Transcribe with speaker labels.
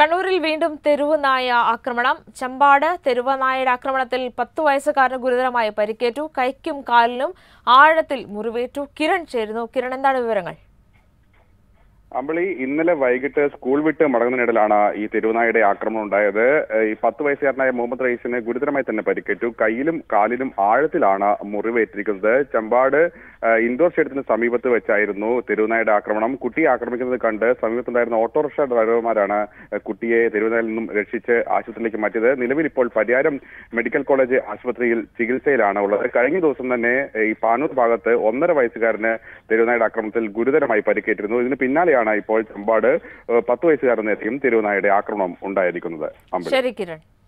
Speaker 1: കണ്ണൂരിൽ വീണ്ടും തെരുവ് നായ ആക്രമണം ചമ്പാട് തെരുവ് നായയുടെ ആക്രമണത്തിൽ പത്ത് വയസ്സുകാരന് ഗുരുതരമായി പരിക്കേറ്റു കൈക്കും കാലിനും ആഴത്തിൽ മുറിവേറ്റു കിരൺ ചേരുന്നു കിരൺ എന്താണ് വിവരങ്ങൾ
Speaker 2: അമ്പളി ഇന്നലെ വൈകിട്ട് സ്കൂൾ വിട്ട് മടങ്ങുന്നതിനിടയിലാണ് ഈ തെരുവുനായുടെ ആക്രമണം ഉണ്ടായത് ഏഹ് ഈ പത്ത് വയസ്സുകാരനായ മുഹമ്മദ് റയീസിന് ഗുരുതരമായി തന്നെ പരിക്കേറ്റു കയ്യിലും കാലിലും ആഴത്തിലാണ് മുറിവേറ്റിരിക്കുന്നത് ചമ്പാട് ഏഹ് ഇൻഡോർ സ്റ്റേഡിയത്തിന് സമീപത്ത് വെച്ചായിരുന്നു തെരുവുനായുടെ ആക്രമണം കുട്ടിയെ ആക്രമിക്കുന്നത് കണ്ട് സമീപത്തുണ്ടായിരുന്ന ഓട്ടോറിക്ഷ ഡ്രൈവർമാരാണ് ഏഹ് കുട്ടിയെ തെരുവുനായിൽ നിന്നും രക്ഷിച്ച് ആശുപത്രിയിലേക്ക് മാറ്റിയത് നിലവിൽ ഇപ്പോൾ പരിയാരം മെഡിക്കൽ കോളേജ് ആശുപത്രിയിൽ ചികിത്സയിലാണ് ഉള്ളത് കഴിഞ്ഞ ദിവസം തന്നെ ഏഹ് ഈ പാനൂർ ഭാഗത്ത് ഒന്നര വയസ്സുകാരന് തെരുവുനായുടെ ആക്രമണത്തിൽ ഗുരുതരമായി പരിക്കേറ്റിരുന്നു ഇതിന് പിന്നാലെയാണ് ഇപ്പോൾ ചമ്പാട് ഏഹ് പത്ത് വയസ്സുകാരൻ നേരെയും തെരുവുനായുടെ ആക്രമണം ഉണ്ടായിരിക്കുന്നത് അമ്പലം
Speaker 1: ശരി കിരൺ